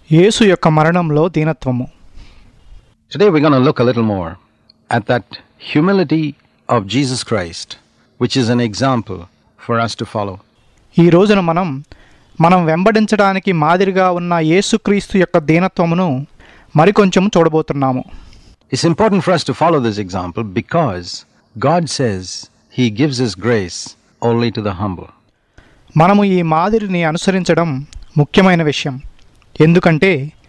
యేసు యొక్క మరణంలో దీనత్వము Today we're going to look a little more at that humility of Jesus Christ, which is an example for us to follow. ఈ రోజున మనం మనం వెంబడించడానికి మాదిరిగా ఉన్న యేసుక్రీస్తు యొక్క దీనత్వమును మరికొంచెం చూడబోతున్నాము It's important for us to follow this example because God says He gives His grace only to the humble. మనము ఈ మాదిరిని అనుసరించడం ముఖ్యమైన విషయం ఎందుకంటే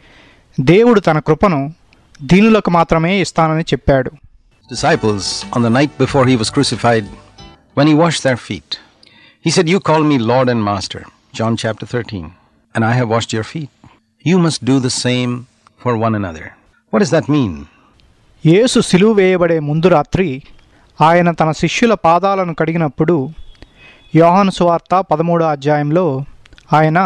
దేవుడు తన కృపను దీనులకు మాత్రమే ఇస్తానని చెప్పాడు Disciples, on the night before He was crucified, when He washed their feet, He said, You call me Lord and Master, John chapter 13, and I have washed your feet. You must do the same for one another. What does that mean? యేసు సిలువ వేయబడే ముందు రాత్రి ఆయన తన శిష్యుల పాదాలను కడిగినప్పుడు యోహాను సువార్త పదమూడో అధ్యాయంలో ఆయన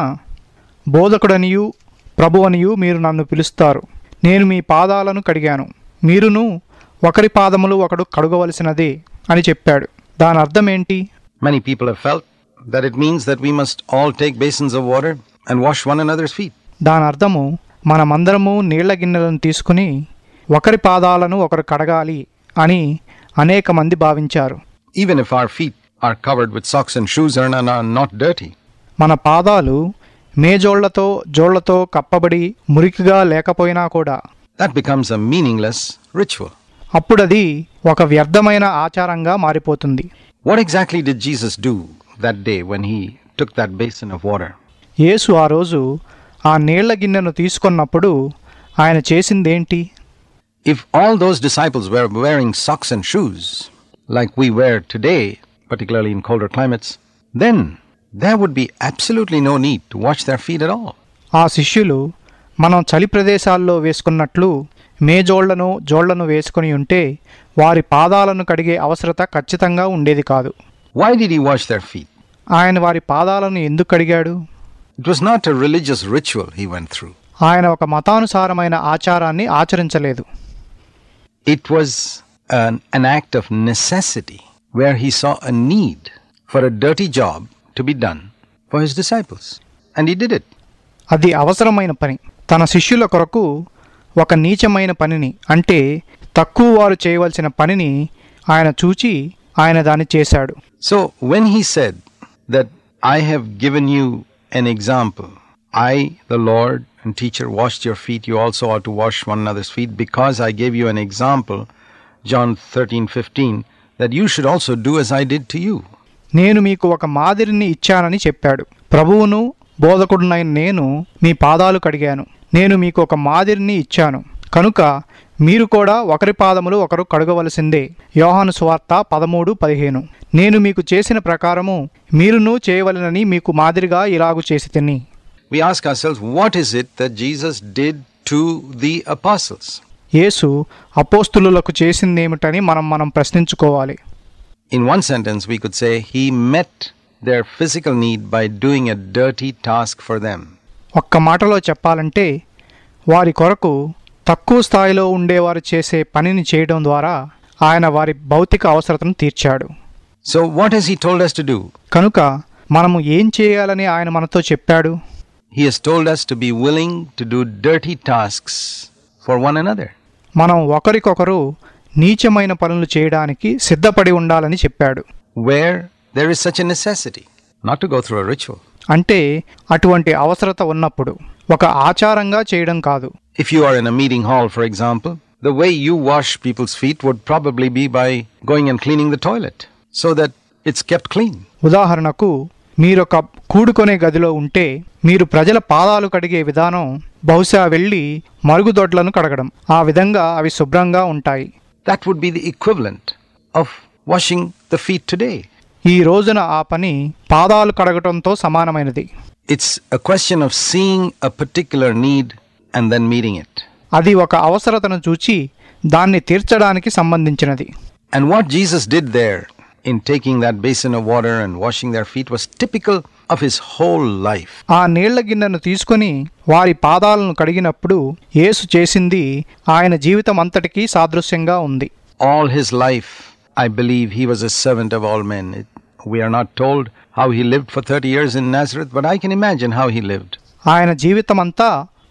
బోధకుడనియు ప్రభువనియు మీరు నన్ను పిలుస్తారు నేను మీ పాదాలను కడిగాను మీరును ఒకరి పాదములు ఒకడు కడుగవలసినదే అని చెప్పాడు దాని అర్థం ఏంటి Many people have felt that it means that we must all take basins of water and wash one another's feet. దాని అర్థము మనమందరము నీళ్ల గిన్నెలను తీసుకుని ఒకరి పాదాలను ఒకరు కడగాలి అని అనేక మంది భావించారు Even if our feet are covered with socks and shoes and are are not dirty, మన పాదాలు మేజోళ్లతో జోళ్లతో కప్పబడి మురికిగా లేకపోయినా కూడా that becomes a meaningless ritual. అప్పుడది ఒక వ్యర్థమైన ఆచారంగా మారిపోతుంది What exactly did Jesus do that day when he took that basin of water? యేసు ఆ రోజు ఆ నీళ్ల గిన్నెను తీసుకున్నప్పుడు ఆయన చేసిందేంటి If all those disciples were wearing socks and shoes, like we wear today, particularly in colder climates, then there would be absolutely no need to wash their feet at all. ఆ శిష్యులు మనం చలి ప్రదేశాల్లో వేసుకున్నట్లు మేజోళ్లను జోళ్లను వేసుకుని ఉంటే వారి పాదాలను కడిగే అవసరత ఖచ్చితంగా ఉండేది కాదు Why did he wash their feet? ఆయన వారి పాదాలను ఎందుకు కడిగాడు It was not a religious ritual he went through. ఆయన ఒక మతానుసారమైన ఆచారాన్ని ఆచరించలేదు It was an, an act of necessity where he saw a need for a dirty job to be done for his disciples. And he did it. అది అవసరమైన పని తన శిష్యుల కొరకు ఒక నీచమైన పనిని అంటే తక్కువ వారు చేయవలసిన పనిని ఆయన చూచి ఆయన దాన్ని చేశాడు So when he said that I have given you an example, I, the Lord and teacher, washed your feet, you also ought to wash one another's feet because I gave you an example, John 13 15, that you should also do as I did to you. నేను మీకు ఒక మాదిరిని ఇచ్చానని చెప్పాడు ప్రభువును బోధకుడునైన నేను మీ పాదాలు కడిగాను నేను మీకు ఒక మాదిరిని ఇచ్చాను కనుక మీరు కూడా ఒకరి పాదములు ఒకరు కడగవలసిందే యోహాను సువార్త పదమూడు పదిహేను నేను మీకు చేసిన ప్రకారము మీరును చేయవలెనని మీకు మాదిరిగా ఇలాగు చేసి తిని We ask ourselves, what is it that Jesus did to the apostles? యేసు అపోస్తులులకు చేసిందేమిటని మనం మనం ప్రశ్నించుకోవాలి In one sentence, we could say he met their physical need by doing a dirty task for them. ఒక్క మాటలో చెప్పాలంటే వారి కొరకు తక్కువ స్థాయిలో ఉండేవారు చేసే పనిని చేయడం ద్వారా ఆయన వారి భౌతిక అవసరతను తీర్చాడు So, what has he told us to do? కనుక మనము ఏం చేయాలని ఆయన మనతో చెప్పాడు He has told us to be willing to do dirty tasks for one another. మనం ఒకరికొకరు నీచమైన పనులు చేయడానికి సిద్ధపడి ఉండాలని చెప్పాడు Where there is such a necessity, not to go through a ritual. అంటే అటువంటి అవసరత ఉన్నప్పుడు ఒక ఆచారంగా చేయడం కాదు If you are in a meeting hall, for example, the way you wash people's feet would probably be by going and cleaning the toilet so that it's kept clean. ఉదాహరణకు మీరొక కూడుకొనే గదిలో ఉంటే మీరు ప్రజల పాదాలు కడిగే విధానం బహుశా వెళ్ళి మరుగుదొడ్లను కడగడం ఆ విధంగా అవి శుభ్రంగా ఉంటాయి That would be the equivalent of washing the feet today. ఈ రోజున ఆ పని పాదాలు కడగటంతో సమానమైనది It's a question of seeing a particular need and then meeting it. అది ఒక అవసరతను చూచి దాన్ని తీర్చడానికి సంబంధించినది And what Jesus did there in taking that basin of water and washing their feet was typical of his whole life. ఆ నీళ్ల గిన్నెను తీసుకొని వారి పాదాలను కడిగినప్పుడు యేసు చేసింది ఆయన జీవితం అంతటికీ సాదృశ్యంగా ఉంది All his life, I believe he was a servant of all men. It, we are not told how he lived for 30 years in Nazareth, but I can imagine how he lived. ఆయన జీవితమంతా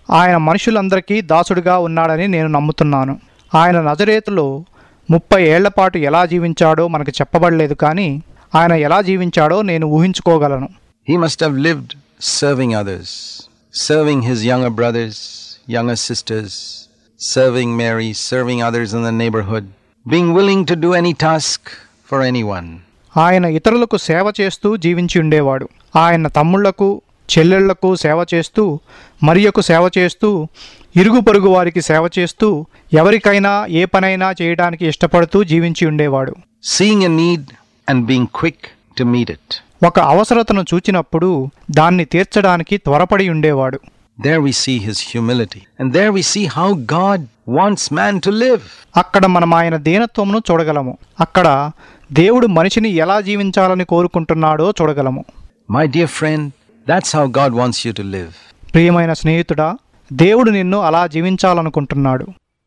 ఆయన మనుషులందరికీ దాసుడిగా ఉన్నాడని నేను నమ్ముతున్నాను ఆయన నజరేతులో ముప్పై ఏళ్లపాటు ఎలా జీవించాడో మనకు చెప్పబడలేదు కానీ ఆయన ఎలా జీవించాడో నేను ఊహించుకోగలను He must have lived serving others, serving his younger brothers, younger sisters, serving Mary, serving others in the neighborhood, being willing to do any task for anyone. ఆయన ఇతరులకు సేవ చేస్తూ జీవించి ఉండేవాడు ఆయన తమ్ముళ్లకు చెల్లెళ్లకు సేవ చేస్తూ మరియకు సేవ చేస్తూ ఇరుగు పొరుగు వారికి సేవ చేస్తూ ఎవరికైనా ఏ పనైనా చేయడానికి ఇష్టపడుతూ జీవించి ఉండేవాడు Seeing a need and being quick to meet it. ఒక అవసరతను చూచినప్పుడు దాన్ని తీర్చడానికి త్వరపడి ఉండేవాడు There we see his humility. And there we see how God wants man to live. అక్కడ మనం ఆయన దీనత్వమును చూడగలము అక్కడ దేవుడు మనిషిని ఎలా జీవించాలని కోరుకుంటున్నాడో చూడగలము My dear friend, that's how God wants you to live. ప్రియమైన స్నేహితుడా దేవుడు నిన్ను అలా జీవించాలనుకుంటున్నాడు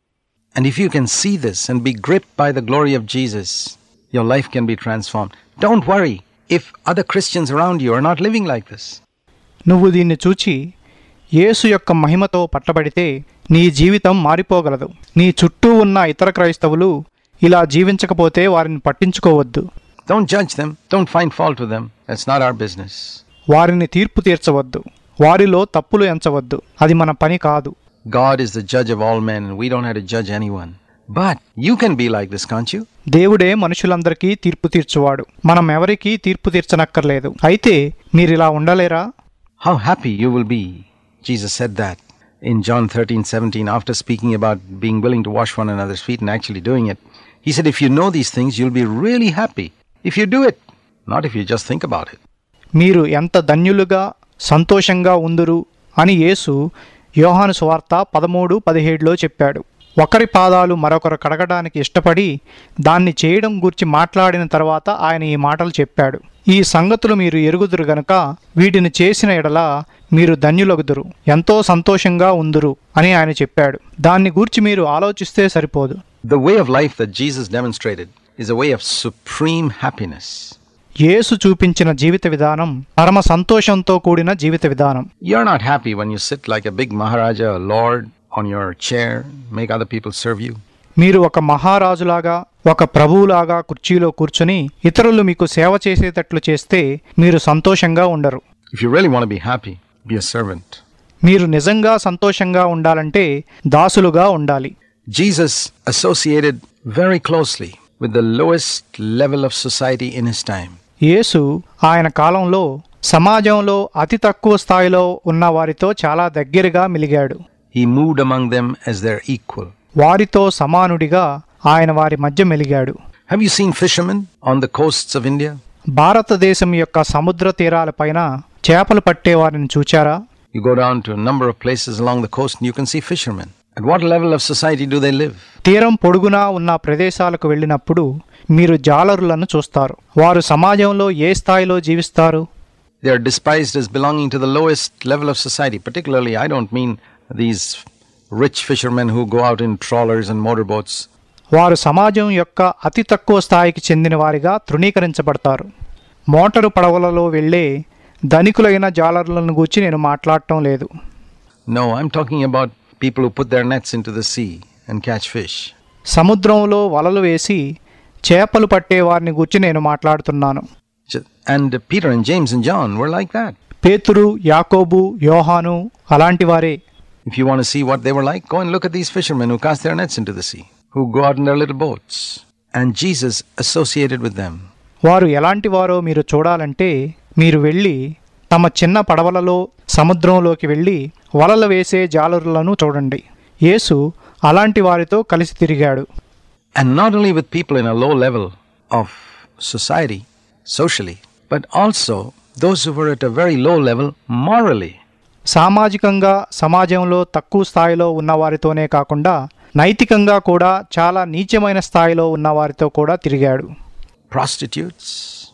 And if you can see this and be gripped by the glory of Jesus, your life can be transformed. Don't worry if other Christians around you are not living like this. నువ్వు దీన్ని చూచి యేసు యొక్క మహిమతో పట్టబడితే నీ జీవితం మారిపోగలదు నీ చుట్టూ ఉన్న ఇతర క్రైస్తవులు ఇలా జీవించకపోతే వారిని పట్టించుకోవద్దు Don't judge them. Don't find fault with them. That's not our business. వారిని తీర్పు తీర్చవద్దు వారిలో తప్పులు ఎంచవద్దు అది మన పని కాదు God is the judge of all men, and we don't have to judge anyone. But you can be like this, can't you? దేవుడే మనుషులందరికీ తీర్పు తీర్చువాడు మనం ఎవరికీ తీర్పు తీర్చనక్కర్లేదు అయితే మీరిలా ఉండలేరా How happy you will be. Jesus said that in John 13 17, after speaking about being willing to wash one another's feet and actually doing it. He said, If you know these things, you'll be really happy if you do it, not if you just think about it. మీరు ఎంత ధన్యులుగా సంతోషంగా ఉందురు అని యేసు యోహాను సువార్త పదమూడు పదిహేడులో చెప్పాడు ఒకరి పాదాలు మరొకరు కడగడానికి ఇష్టపడి దాన్ని చేయడం గురించి మాట్లాడిన తర్వాత ఆయన ఈ మాటలు చెప్పాడు ఈ సంగతులు మీరు ఎరుగుదురు గనుక వీటిని చేసిన ఎడల మీరు ధన్యులగుదురు ఎంతో సంతోషంగా ఉందురు అని ఆయన చెప్పాడు దాన్ని గూర్చి మీరు ఆలోచిస్తే సరిపోదు The way of life that Jesus demonstrated is a way of supreme happiness. యేసు చూపించిన జీవిత విధానం పరమ సంతోషంతో కూడిన జీవిత విధానం You're not happy when you sit like a big Maharaja, a lord, on your chair, make other people serve you. మీరు ఒక మహారాజులాగా ఒక ప్రభువులాగా కుర్చీలో కూర్చుని ఇతరులు మీకు సేవ చేసేటట్లు చేస్తే మీరు సంతోషంగా ఉండరు If you really want to be happy, be a servant. మీరు నిజంగా సంతోషంగా ఉండాలంటే దాసులుగా ఉండాలి Jesus associated very closely with the lowest level of society in his time. యేసు ఆయన కాలంలో సమాజంలో అతి తక్కువ స్థాయిలో ఉన్న వారితో చాలా దగ్గరగా మిలిగాడు He moved among them as their equal. వారితో సమానుడిగా ఆయన వారి మధ్య మెలిగాడు Have you seen fishermen on the coasts of India? భారతదేశం యొక్క సముద్ర తీరాలపైన చేపలు పట్టే వారిని చూచారా You go down to a number of places along the coast and you can see fishermen. At what level of society do they live? తీరం పొడుగునా ఉన్న ప్రదేశాలకు వెళ్ళినప్పుడు మీరు జాలరులను చూస్తారు వారు సమాజంలో ఏ స్థాయిలో జీవిస్తారు They are despised as belonging to the lowest level of society. Particularly, I don't mean these rich fishermen who go out in trawlers and motorboats. వారు సమాజం యొక్క అతి తక్కువ స్థాయికి చెందిన వారిగా తృణీకరించబడతారు మోటారు పడవలలో వెళ్ళే ధనికులైన జాలరులను గూర్చి నేను మాట్లాడటం లేదు No, I'm talking about people who put their nets into the sea and catch fish. సముద్రంలో వలలు వేసి చేపలు పట్టే వారిని గూర్చి నేను మాట్లాడుతున్నాను Ju- And Peter and James and John were like that. పేతురు యాకోబు యోహాను అలాంటి వారే If you want to see what they were like, go and look at these fishermen who cast their nets into the sea, who go out in their little boats. And Jesus associated with them. వారు ఎలాంటి వారో మీరు చూడాలంటే మీరు వెళ్ళి తమ చిన్న పడవలలో సముద్రంలోకి వెళ్ళి వలలు వేసే జాలరులను చూడండి యేసు అలాంటి వారితో కలిసి తిరిగాడు And not only with people in a low level of society, socially, but also those who were at a very low level morally. సామాజికంగా సమాజంలో తక్కువ స్థాయిలో ఉన్న వారితోనే కాకుండా నైతికంగా కూడా చాలా నీచమైన స్థాయిలో ఉన్న వారితో కూడా తిరిగాడు Prostitutes,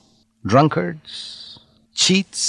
drunkards, cheats.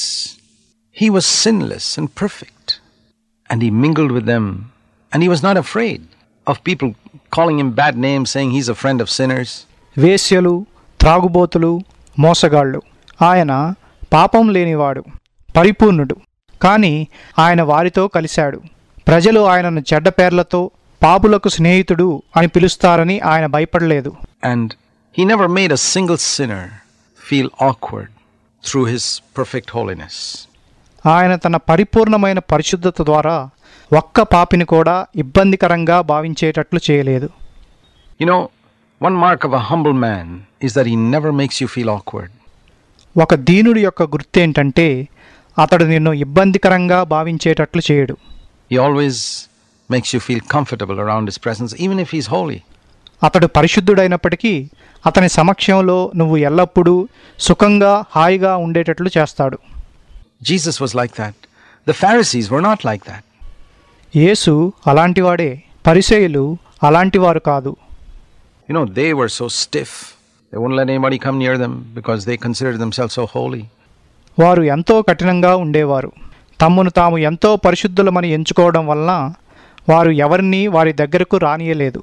He was sinless and perfect. And he mingled with them. And he was not afraid of people calling him bad names, saying he's a friend of sinners. వేశ్యలు త్రాగుబోతులు మోసగాళ్ళు ఆయన పాపం లేనివాడు పరిపూర్ణుడు కానీ ఆయన వారితో కలిశాడు ప్రజలు ఆయనను చెడ్డ పేర్లతో పాపులకు స్నేహితుడు అని పిలుస్తారని ఆయన భయపడలేదు And he never made a single sinner feel awkward through his perfect holiness. ఆయన తన పరిపూర్ణమైన పరిశుద్ధత ద్వారా ఒక్క పాపిని కూడా ఇబ్బందికరంగా భావించేటట్లు చేయలేదు You know, one mark of a humble man is that he never makes you feel awkward. ఒక దీనుడి యొక్క గుర్తేంటంటే అతడు నిన్ను ఇబ్బందికరంగా భావించేటట్లు చేయడు He always makes you feel comfortable around his presence, even if he's holy. అతడు పరిశుద్ధుడైనప్పటికీ అతని సమక్షంలో నువ్వు ఎల్లప్పుడూ సుఖంగా హాయిగా ఉండేటట్లు చేస్తాడు Jesus was like that. The Pharisees were not like that. యేసు అలాంటివాడే పరిసేయులు అలాంటివారు కాదు You know, they were so stiff. They wouldn't let anybody come near them because they considered themselves so holy. వారు ఎంతో కఠినంగా ఉండేవారు తమ్మును తాము ఎంతో పరిశుద్ధులమని ఎంచుకోవడం వలన వారు ఎవరిని వారి దగ్గరకు రానియలేదు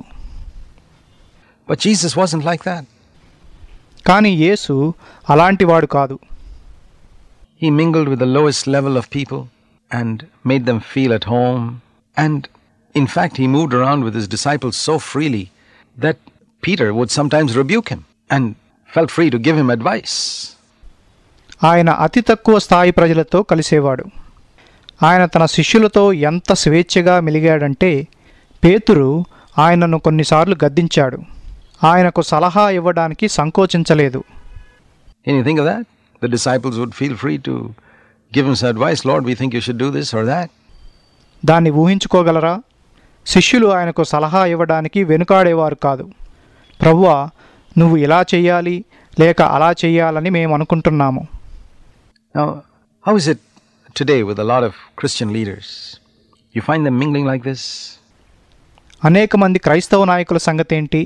But Jesus wasn't like that. కానీ యేసు అలాంటివాడు కాదు He mingled with the lowest level of people and made them feel at home. And in fact, he moved around with his disciples so freely that Peter would sometimes rebuke him and felt free to give him advice. ఆయన అతి తక్కువ స్థాయి ప్రజలతో కలిసేవాడు ఆయన తన శిష్యులతో ఎంత స్వేచ్ఛగా మెలిగాడంటే పేతురు ఆయనను కొన్నిసార్లు గద్దించాడు ఆయనకు సలహా ఇవ్వడానికి సంకోచించలేదు Can you think of that? The disciples would feel free to give him some advice. Lord, we think you should do this or that. దాన్ని ఊహించుకోగలరా శిష్యులు ఆయనకు సలహా ఇవ్వడానికి వెనుకాడేవారు కాదు ప్రభువా నువ్వు ఇలా చెయ్యాలి లేక అలా చెయ్యాలని మేము అనుకుంటున్నాము Now, how is it today with a lot of Christian leaders? You find them mingling like this? అనేక మంది క్రైస్తవ నాయకుల సంగతి ఏంటి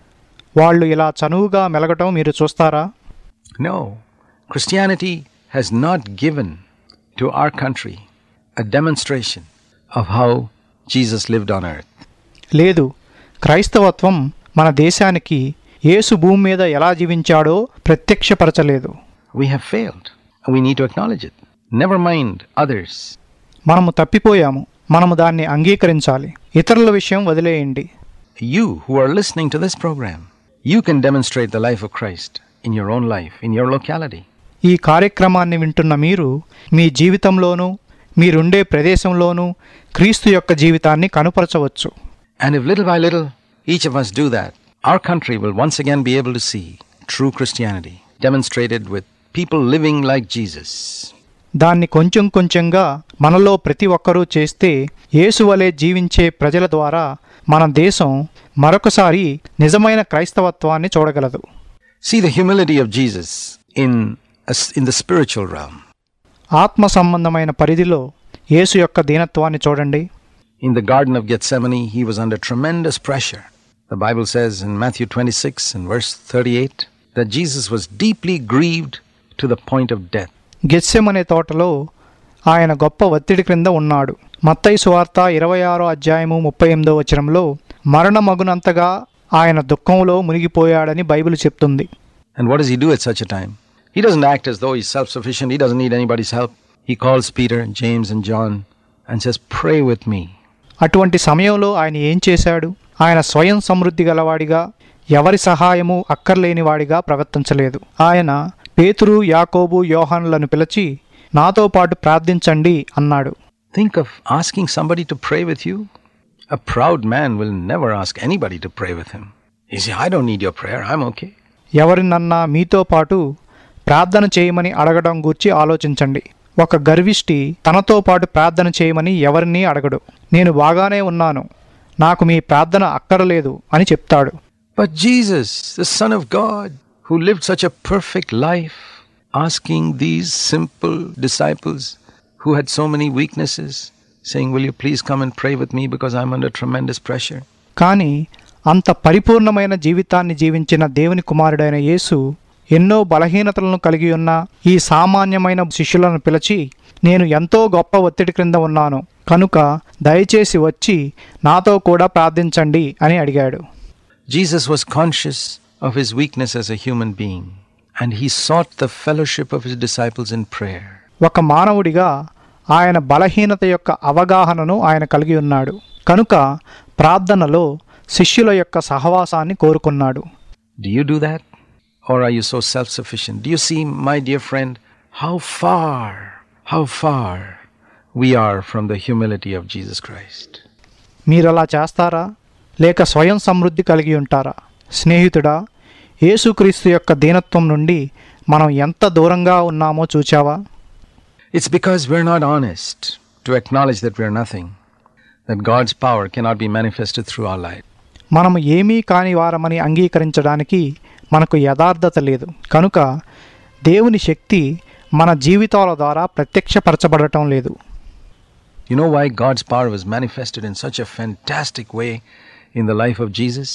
వాళ్ళు ఇలా చనువుగా మెలగటం మీరు చూస్తారా No. Christianity has not given to our country a demonstration of how Jesus lived on earth. లేదు క్రైస్తవత్వం మన దేశానికి యేసు భూమి మీద ఎలా జీవించాడో ప్రత్యక్షపరచలేదు We have failed, and we need to acknowledge it. Never mind others. మనము తప్పిపోయాము మనము దాన్ని అంగీకరించాలి ఇతరుల విషయం వదిలేయండి You who are listening to this program, you can demonstrate the life of Christ in your own life, in your locality. ఈ కార్యక్రమాన్ని వింటున్న మీరు మీ జీవితంలోనూ మీరుండే ప్రదేశంలోనూ క్రీస్తు యొక్క జీవితాన్ని కనుపరచవచ్చు And if little by little each of us do that, our country will once again be able to see true Christianity demonstrated with people living like Jesus. దాన్ని కొంచెం కొంచెంగా మనలో ప్రతి ఒక్కరూ చేస్తే యేసు వలె జీవించే ప్రజల ద్వారా మన దేశం మరొకసారి నిజమైన క్రైస్తవత్వాన్ని చూడగలదు See the humility of Jesus in, a s- in the spiritual realm. ఆత్మ సంబంధమైన పరిధిలో యేసు యొక్క దీనత్వాన్ని చూడండి In the Garden of Gethsemane, he was under tremendous pressure. The Bible says in Matthew 26 and verse 38 that Jesus was deeply grieved to the point of death. గెస్సెమనే తోటలో ఆయన గొప్ప ఒత్తిడి క్రింద ఉన్నాడు మత్తయి సువార్త ఇరవై ఆరో అధ్యాయము ముప్పై ఎనిమిదో వచనంలో మరణమగునంతగా ఆయన దుఃఖంలో మునిగిపోయాడని బైబిల్ చెప్తుంది And what does he do at such a time? He doesn't act as though he's self sufficient, he doesn't need anybody's help. He calls Peter, James, and John and says, Pray with me. అటువంటి సమయంలో ఆయన ఏం చేశాడు ఆయన స్వయం సమృద్ధి గలవాడిగా ఎవరి సహాయము అక్కర్లేనివాడిగా ప్రవర్తించలేదు ఆయన పేతురు యాకోబు యోహానులను పిలిచి నాతో పాటు ప్రార్థించండి అన్నాడు Think of asking somebody to pray with you. A proud man will never ask anybody to pray with him. He say, I don't need your prayer, I'm okay. ఎవరినన్నా మీతో పాటు ప్రార్థన చేయమని అడగడం గూర్చి ఆలోచించండి ఒక గర్విష్టి తనతో పాటు ప్రార్థన చేయమని ఎవరినీ అడగడు నేను బాగానే ఉన్నాను నాకు మీ ప్రార్థన అక్కరలేదు అని చెప్తాడు But Jesus, the Son of God, who lived such a perfect life, asking these simple disciples who had so many weaknesses, saying, Will you please come and pray with me because I'm under tremendous pressure? కానీ అంత పరిపూర్ణమైన జీవితాన్ని జీవించిన దేవుని కుమారుడైన యేసు ఎన్నో బలహీనతలను కలిగి ఉన్న ఈ సామాన్యమైన శిష్యులను పిలిచి నేను ఎంతో గొప్ప ఒత్తిడి క్రింద ఉన్నాను కనుక దయచేసి వచ్చి నాతో కూడా ప్రార్థించండి అని అడిగాడు Jesus was conscious of his weakness as a human being, and he sought the fellowship of his disciples in prayer. ఒక మానవుడిగా ఆయన బలహీనత యొక్క అవగాహనను ఆయన కలిగి ఉన్నాడు కనుక ప్రార్థనలో శిష్యుల యొక్క సహవాసాన్ని కోరుకున్నాడు Do you do that? Or are you so self sufficient? Do you see, my dear friend, how far, how far we are from the humility of Jesus Christ? మీరు అలా చేస్తారా లేక స్వయం సమృద్ధి కలిగి ఉంటారా స్నేహితుడా యేసుక్రీస్తు యొక్క దీనత్వం నుండి మనం ఎంత దూరంగా ఉన్నామో చూచావా It's because we're not honest to acknowledge that we're nothing, that God's power cannot be manifested through our life. మనము ఏమీ కాని వారమని అంగీకరించడానికి మనకు యథార్థత లేదు కనుక దేవుని శక్తి మన జీవితాల ద్వారా ప్రత్యక్షపరచబడటం లేదు You know why God's power was manifested in such a fantastic way in the life of Jesus?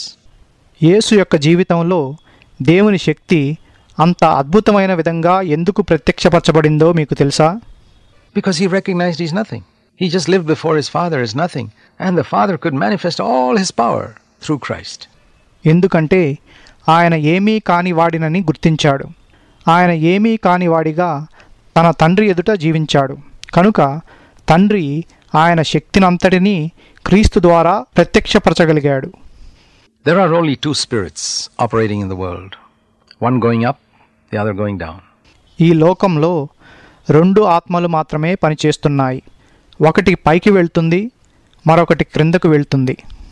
యేసు యొక్క జీవితంలో దేవుని శక్తి అంత అద్భుతమైన విధంగా ఎందుకు ప్రత్యక్షపరచబడిందో మీకు తెలుసా Because he recognized he's nothing. He just lived before his Father as nothing, and the Father could manifest all his power through Christ. ఎందుకంటే ఆయన ఏమీ కాని వాడినని గుర్తించాడు ఆయన ఏమీ కాని వాడిగా తన తండ్రి ఎదుట జీవించాడు కనుక తండ్రి ఆయన శక్తినంతటినీ క్రీస్తు ద్వారా ప్రత్యక్షపరచగలిగాడు There are only two spirits operating in the world one going up, the other going down. ఈ లోకంలో రెండు ఆత్మలు మాత్రమే పనిచేస్తున్నాయి ఒకటి పైకి వెళ్తుంది మరొకటి క్రిందకు వెళ్తుంది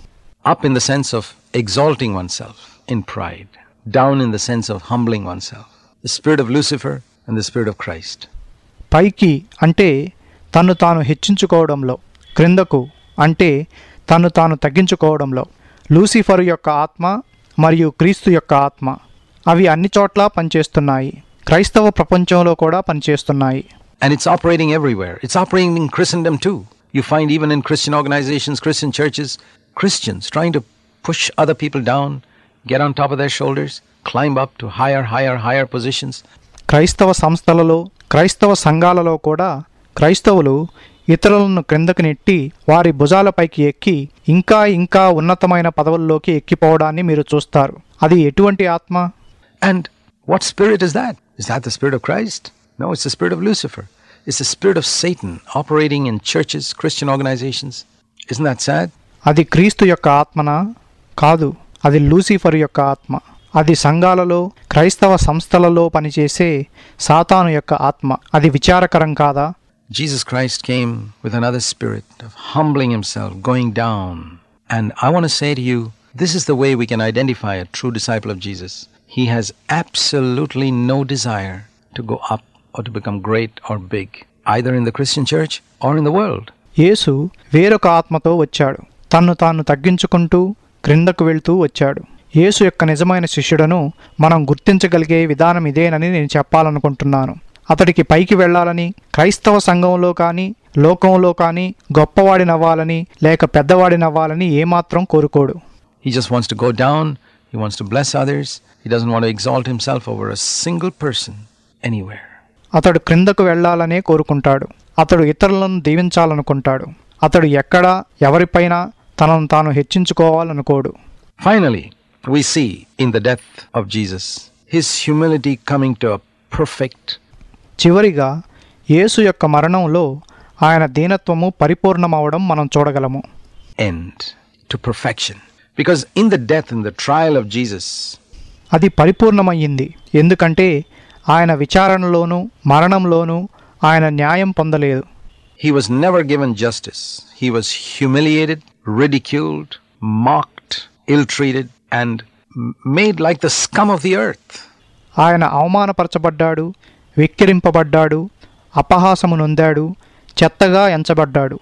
Up in the sense of exalting oneself in pride, down in the sense of humbling oneself. The spirit of Lucifer and the spirit of Christ. పైకి అంటే తన్ను తాను హెచ్చించుకోవడంలో క్రిందకు అంటే తన్ను తాను తగ్గించుకోవడంలో లూసిఫర్ యొక్క ఆత్మ మరియు క్రీస్తు యొక్క ఆత్మ అవి అన్ని చోట్ల పనిచేస్తున్నాయి క్రైస్తవ ప్రపంచంలో కూడా పనిచేస్తున్నాయి And it's operating everywhere. It's operating in Christendom too. You find even in Christian organizations, Christian churches, Christians trying to push other people down, get on top of their shoulders, climb up to higher, higher, higher positions. క్రైస్తవ సంస్థలలో క్రైస్తవ సంఘాలలో కూడా క్రైస్తవులు ఇతరులను క్రిందకు నెట్టి వారి భుజాలపైకి ఎక్కి ఇంకా ఇంకా ఉన్నతమైన పదవుల్లోకి ఎక్కిపోవడాన్ని మీరు చూస్తారు అది ఎటువంటి ఆత్మ And what spirit is that? Is that the spirit of Christ? No, it's the spirit of Lucifer. It's the spirit of Satan operating in churches, Christian organizations. Isn't that sad? అది క్రీస్తు యొక్క ఆత్మనా కాదు అది లూసిఫర్ యొక్క ఆత్మ అది సంఘాలలో క్రైస్తవ సంస్థలలో పనిచేసే సాతాను యొక్క ఆత్మ అది విచారకరం కాదా Jesus Christ came with another spirit of humbling himself, going down. And I want to say to you, this is the way we can identify a true disciple of Jesus. He has absolutely no desire to go up or to become great or big, either in the Christian church or in the world. యేసు వేరొక ఆత్మతో వచ్చాడు తన్ను తాను తగ్గించుకుంటూ క్రిందకు వెళ్తూ వచ్చాడు యేసు యొక్క నిజమైన శిష్యుడను మనం గుర్తించగలిగే విధానం ఇదేనని నేను చెప్పాలనుకుంటున్నాను అతడికి పైకి వెళ్ళాలని క్రైస్తవ సంఘంలో కానీ లోకంలో కానీ గొప్పవాడినవ్వాలని లేక పెద్దవాడినవ్వాలని ఏమాత్రం కోరుకోడు He just wants to go down, he wants to bless others, he doesn't want to exalt himself over a single person anywhere. అతడు క్రిందకు వెళ్ళాలనే కోరుకుంటాడు అతడు ఇతరులను దీవించాలనుకుంటాడు అతడు ఎక్కడా ఎవరిపైన తనను తాను హెచ్చించుకోవాలనుకోడు Finally, we see in the death of Jesus his humility coming to a perfect చివరిగా యేసు యొక్క మరణంలో ఆయన దీనత్వము పరిపూర్ణమవడం మనం చూడగలము end, to perfection. Because in the death and the trial of Jesus, అది పరిపూర్ణమయ్యింది ఎందుకంటే ఆయన విచారణలోనూ మరణంలోనూ ఆయన న్యాయం పొందలేదు he was never given justice. He was humiliated, ridiculed, mocked, ill treated, and m- made like the scum of the earth. ఆయన అవమానపరచబడ్డాడు వెక్కిరింపబడ్డాడు అపహాసము నొందాడు చెత్తగా ఎంచబడ్డాడు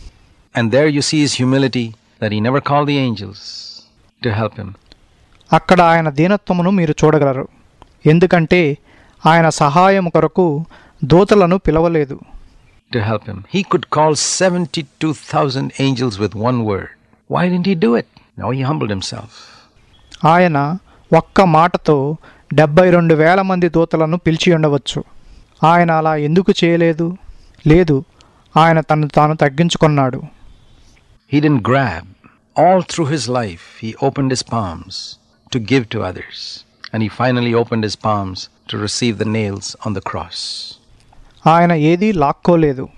And there you see his humility that he never called the angels to help him. అక్కడ ఆయన దీనత్వమును మీరు చూడగలరు ఎందుకంటే ఆయన సహాయం కొరకు దూతలను పిలవలేదు To help him. He could call 72,000 angels with one word. Why didn't he do it? No, he humbled himself. ఆయన ఒక్క మాటతో డెబ్బై రెండు వేల మంది దూతలను పిలిచి ఉండవచ్చు ఆయన అలా ఎందుకు చేయలేదు లేదు ఆయన తను తాను తగ్గించుకున్నాడు He didn't grab. All through his life, he opened his palms to give to others. And he finally opened his palms to receive the nails on the cross. ఆయన ఏదీ లాక్కోలేదు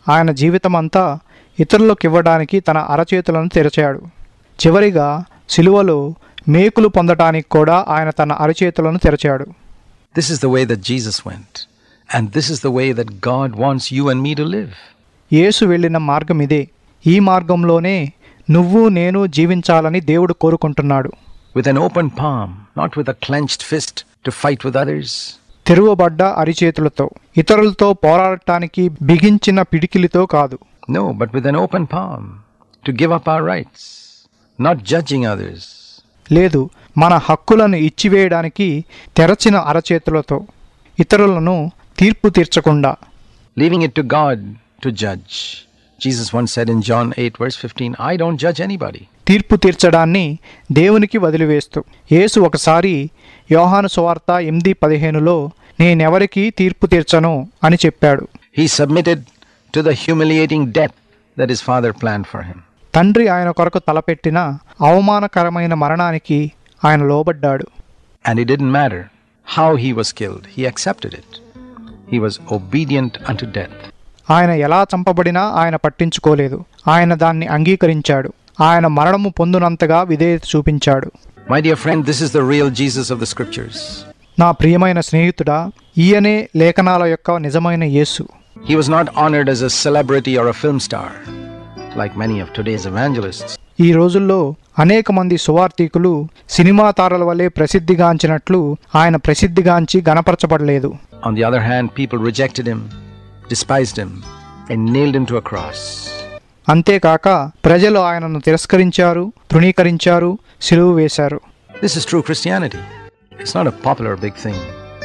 ఆయన జీవితమంతా ఇతరులకు ఇవ్వడానికి తన అరచేతులను తెరిచాడు చివరిగా సిలువలో మేకులు పొందటానికి కూడా ఆయన తన అరచేతులను తెరిచాడు This is the way that Jesus went. And this is the way that God wants you and me to live. యేసు వెళ్ళిన మార్గం ఇదే ఈ మార్గంలోనే నువ్వు నేను జీవించాలని దేవుడు కోరుకుంటున్నాడు With an open palm, not with a clenched fist to fight with others. తెరువబడ్డ అరిచేతులతో ఇతరులతో పోరాడటానికి బిగించిన పిడికిలితో కాదు No, but with an open palm to give up our rights, not judging others. లేదు మన హక్కులను ఇచ్చివేయడానికి తెరచిన అరచేతులతో ఇతరులను తీర్పు తీర్చకుండా leaving it to God to judge. Jesus once said in John 8, verse 15, I don't judge anybody. తీర్పు తీర్చడాన్ని దేవునికి వదిలివేస్తూ యేసు ఒకసారి యోహాను సువార్త ఎనిమిది పదిహేనులో నేనెవరికి తీర్పు తీర్చను అని చెప్పాడు He submitted to the humiliating death that his Father planned for him. తండ్రి ఆయన కొరకు తలపెట్టిన అవమానకరమైన మరణానికి ఆయన లోబడ్డాడు And it didn't matter how he was killed, he accepted it. He was obedient unto death. ఆయన ఎలా చంపబడినా ఆయన పట్టించుకోలేదు ఆయన దాన్ని అంగీకరించాడు ఆయన మరణము పొందునంతగా విధేయత చూపించాడు My dear friend, this is the real Jesus of the Scriptures. నా ప్రియమైన స్నేహితుడా ఈయనే లేఖనాల యొక్క నిజమైన యేసు He was not honored as a celebrity or a film star, like many of today's evangelists. ఈ రోజుల్లో అనేక మంది సువార్థికులు సినిమా తారల వలె ప్రసిద్ధిగాంచినట్లు ఆయన ప్రసిద్ధిగాంచి గణపరచబడలేదు On the other hand, people rejected him, despised him, and nailed him to a cross. అంతేకాక ప్రజలు ఆయనను తిరస్కరించారు తృణీకరించారు సిలువు వేశారు This is true Christianity. It's not a popular big thing.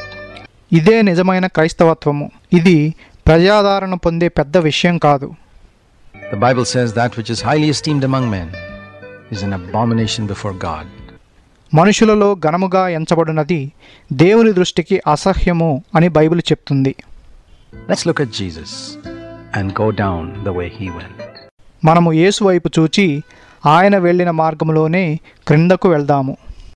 ఇదే నిజమైన క్రైస్తవత్వము ఇది ప్రజాదరణ పొందే పెద్ద విషయం కాదు The Bible says that which is highly esteemed among men is an abomination before God. మనుషులలో ఘనముగా ఎంచబడినది దేవుని దృష్టికి అసహ్యము అని బైబిల్ చెప్తుంది Let's look at Jesus and go down the way he went. మనము యేసు వైపు చూచి ఆయన వెళ్ళిన మార్గంలోనే క్రిందకు వెళ్దాము